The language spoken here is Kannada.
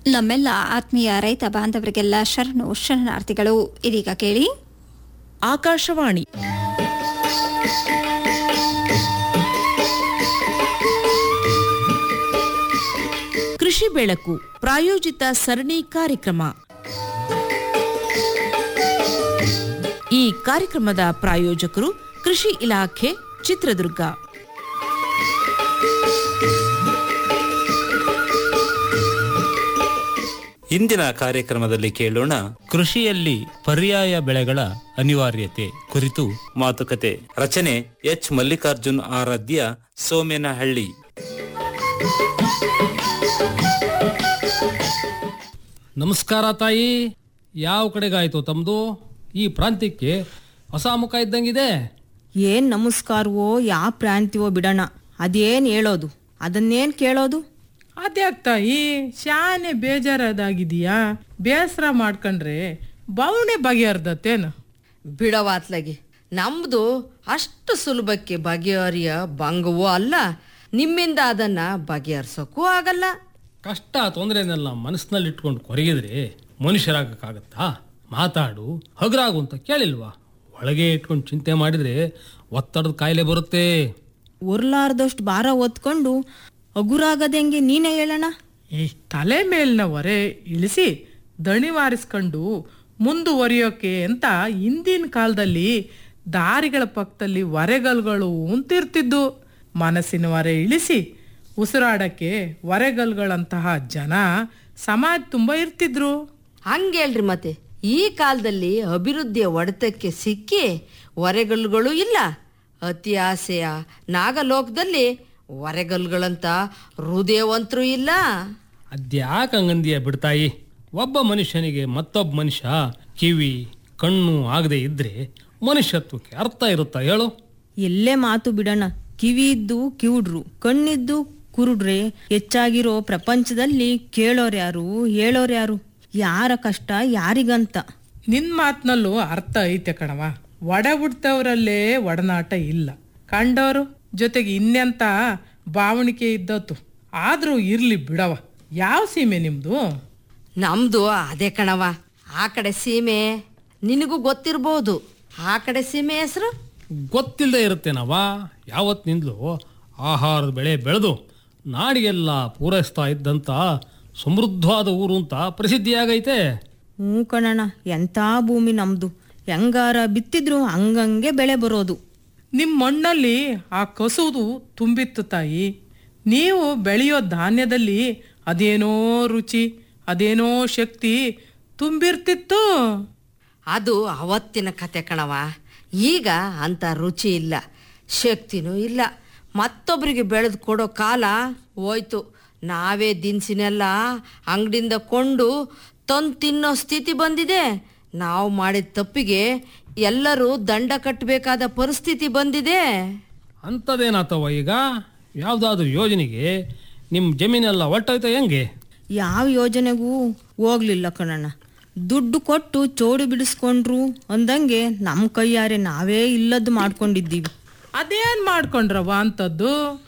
ನಮ್ಮೆಲ್ಲ ಆತ್ಮೀಯ ರೈತ ಬಾಂಧವರಿಗೆಲ್ಲ ಶರಣು ಶರಣಾರ್ಥಿಗಳು ಇದೀಗ ಕೇಳಿ ಆಕಾಶವಾಣಿ ಕೃಷಿ ಬೆಳಕು ಪ್ರಾಯೋಜಿತ ಸರಣಿ ಕಾರ್ಯಕ್ರಮ ಈ ಕಾರ್ಯಕ್ರಮದ ಪ್ರಾಯೋಜಕರು ಕೃಷಿ ಇಲಾಖೆ ಚಿತ್ರದುರ್ಗ ಇಂದಿನ ಕಾರ್ಯಕ್ರಮದಲ್ಲಿ ಕೇಳೋಣ ಕೃಷಿಯಲ್ಲಿ ಪರ್ಯಾಯ ಬೆಳೆಗಳ ಅನಿವಾರ್ಯತೆ ಕುರಿತು ಮಾತುಕತೆ ರಚನೆ ಎಚ್ ಮಲ್ಲಿಕಾರ್ಜುನ್ ಆರಾಧ್ಯ ಸೋಮೇನಹಳ್ಳಿ ನಮಸ್ಕಾರ ತಾಯಿ ಯಾವ ಕಡೆಗಾಯ್ತು ತಮ್ದು ಈ ಪ್ರಾಂತ್ಯಕ್ಕೆ ಹೊಸ ಮುಖ ಇದ್ದಂಗಿದೆ ಏನ್ ನಮಸ್ಕಾರವೋ ಯಾ ಪ್ರಾಂತಿವೋ ಬಿಡೋಣ ಅದೇನ್ ಹೇಳೋದು ಅದನ್ನೇನ್ ಕೇಳೋದು ಅದ್ಯಾಕ್ ತಾಯಿ ಶಾನೆ ಬೇಜಾರದಾಗಿದೀಯಾ ಬೇಸರ ಮಾಡ್ಕೊಂಡ್ರೆ ಬವಣೆ ಬಗೆಹರ್ದತ್ತೇನು ಬಿಡವಾತ್ಲಗಿ ನಮ್ದು ಅಷ್ಟು ಸುಲಭಕ್ಕೆ ಬಗೆಹರಿಯ ಭಂಗವೂ ಅಲ್ಲ ನಿಮ್ಮಿಂದ ಅದನ್ನ ಬಗೆಹರಿಸೋಕ್ಕೂ ಆಗಲ್ಲ ಕಷ್ಟ ತೊಂದರೆನೆಲ್ಲ ಮನಸ್ಸಿನಲ್ಲಿ ಇಟ್ಕೊಂಡು ಕೊರಗಿದ್ರೆ ಮನುಷ್ಯರಾಗಕ್ಕಾಗತ್ತಾ ಮಾತಾಡು ಹಗುರಾಗು ಅಂತ ಕೇಳಿಲ್ವಾ ಒಳಗೆ ಇಟ್ಕೊಂಡು ಚಿಂತೆ ಮಾಡಿದ್ರೆ ಒತ್ತಡದ ಕಾಯಿಲೆ ಬರುತ್ತೆ ಉರ್ಲಾರ್ದಷ್ಟು ಭಾರ ಹೊತ್ಕೊಂಡು ಹಗುರಾಗದೆಂಗೆ ನೀನೇ ಹೇಳೋಣ ಈ ತಲೆ ಮೇಲಿನ ಹೊರೆ ಇಳಿಸಿ ದಣಿವಾರಿಸ್ಕೊಂಡು ಮುಂದುವರಿಯೋಕೆ ಅಂತ ಹಿಂದಿನ ಕಾಲದಲ್ಲಿ ದಾರಿಗಳ ಪಕ್ಕದಲ್ಲಿ ಹೊರೆಗಲ್ಗಳು ಅಂತಿರ್ತಿದ್ದು ಮನಸ್ಸಿನ ಹೊರೆ ಇಳಿಸಿ ಉಸಿರಾಡಕ್ಕೆ ಹೊರೆಗಲ್ಗಳಂತಹ ಜನ ಸಮಾಜ ತುಂಬ ಇರ್ತಿದ್ರು ಹಂಗೇಳ್ರಿ ಮತ್ತೆ ಈ ಕಾಲದಲ್ಲಿ ಅಭಿವೃದ್ಧಿಯ ಹೊಡೆತಕ್ಕೆ ಸಿಕ್ಕಿ ಹೊರೆಗಲ್ಲುಗಳು ಇಲ್ಲ ಅತಿ ಆಸೆಯ ನಾಗಲೋಕದಲ್ಲಿ ಹೊರೆಗಲ್ಲುಗಳಂತ ಹೃದಯವಂತರೂ ಇಲ್ಲ ಅದ್ಯಾಕೆ ಹಂಗಂದಿಯ ಬಿಡ್ತಾಯಿ ಒಬ್ಬ ಮನುಷ್ಯನಿಗೆ ಮತ್ತೊಬ್ಬ ಮನುಷ್ಯ ಕಿವಿ ಕಣ್ಣು ಆಗದೆ ಇದ್ರೆ ಮನುಷ್ಯತ್ವಕ್ಕೆ ಅರ್ಥ ಇರುತ್ತಾ ಹೇಳು ಎಲ್ಲೇ ಮಾತು ಬಿಡೋಣ ಕಿವಿ ಇದ್ದು ಕಿವುಡ್ರು ಕಣ್ಣಿದ್ದು ಕುರುಡ್ರೆ ಹೆಚ್ಚಾಗಿರೋ ಪ್ರಪಂಚದಲ್ಲಿ ಕೇಳೋರ್ಯಾರು ಹೇಳೋರ್ಯಾರು ಯಾರ ಕಷ್ಟ ಯಾರಿಗಂತ ನಿನ್ ಮಾತಿನಲ್ಲೂ ಅರ್ಥ ಐತೆ ಕಣವ ಒಡ ಹುಡ್ತವ್ರಲ್ಲೇ ಒಡನಾಟ ಇಲ್ಲ ಕಂಡವರು ಜೊತೆಗೆ ಇನ್ನೆಂತ ಭಾವಣಿಕೆ ಇದ್ದತ್ತು ಆದ್ರೂ ಇರ್ಲಿ ಬಿಡವ ಯಾವ ಸೀಮೆ ನಿಮ್ದು ನಮ್ದು ಅದೇ ಕಣವ ಆ ಕಡೆ ಸೀಮೆ ನಿನಗೂ ಗೊತ್ತಿರ್ಬೋದು ಆ ಕಡೆ ಸೀಮೆ ಹೆಸರು ಗೊತ್ತಿಲ್ಲದೆ ಇರುತ್ತೇನವ ಯಾವತ್ತಿನಿಂದಲೂ ಆಹಾರದ ಬೆಳೆ ಬೆಳೆದು ನಾಡಿಗೆಲ್ಲ ಪೂರೈಸ್ತಾ ಇದ್ದಂಥ ಸಮೃದ್ಧವಾದ ಊರು ಅಂತ ಪ್ರಸಿದ್ಧಿಯಾಗೈತೆ ಹ್ಞೂ ಕಣಣ ಎಂಥ ಭೂಮಿ ನಮ್ದು ಹೆಂಗಾರ ಬಿತ್ತಿದ್ರು ಹಂಗಂಗೆ ಬೆಳೆ ಬರೋದು ನಿಮ್ಮ ಮಣ್ಣಲ್ಲಿ ಆ ಕಸುವುದು ತುಂಬಿತ್ತು ತಾಯಿ ನೀವು ಬೆಳೆಯೋ ಧಾನ್ಯದಲ್ಲಿ ಅದೇನೋ ರುಚಿ ಅದೇನೋ ಶಕ್ತಿ ತುಂಬಿರ್ತಿತ್ತು ಅದು ಅವತ್ತಿನ ಕತೆ ಕಣವ ಈಗ ಅಂತ ರುಚಿ ಇಲ್ಲ ಶಕ್ತಿನೂ ಇಲ್ಲ ಮತ್ತೊಬ್ಬರಿಗೆ ಬೆಳೆದು ಕೊಡೋ ಕಾಲ ಹೋಯ್ತು ನಾವೇ ದಿನಸಿನೆಲ್ಲ ಅಂಗಡಿಯಿಂದ ಕೊಂಡು ತಂದು ತಿನ್ನೋ ಸ್ಥಿತಿ ಬಂದಿದೆ ನಾವು ಮಾಡಿದ ತಪ್ಪಿಗೆ ಎಲ್ಲರೂ ದಂಡ ಕಟ್ಟಬೇಕಾದ ಪರಿಸ್ಥಿತಿ ಬಂದಿದೆ ಅಂಥದ್ದೇನಾತವ ಈಗ ಯಾವುದಾದ್ರೂ ಯೋಜನೆಗೆ ನಿಮ್ಮ ಜಮೀನೆಲ್ಲ ಒಟ್ಟೋಯ್ತಾ ಹೆಂಗೆ ಯಾವ ಯೋಜನೆಗೂ ಹೋಗ್ಲಿಲ್ಲ ಕಣಣ್ಣ ದುಡ್ಡು ಕೊಟ್ಟು ಚೋಡು ಬಿಡಿಸ್ಕೊಂಡ್ರು ಅಂದಂಗೆ ನಮ್ಮ ಕೈಯಾರೆ ನಾವೇ ಇಲ್ಲದ್ದು ಮಾಡ್ಕೊಂಡಿದ್ದೀವಿ ಅದೇನ್ ಮಾಡ್ಕೊಂಡ್ರವ ಅಂತದ್ದು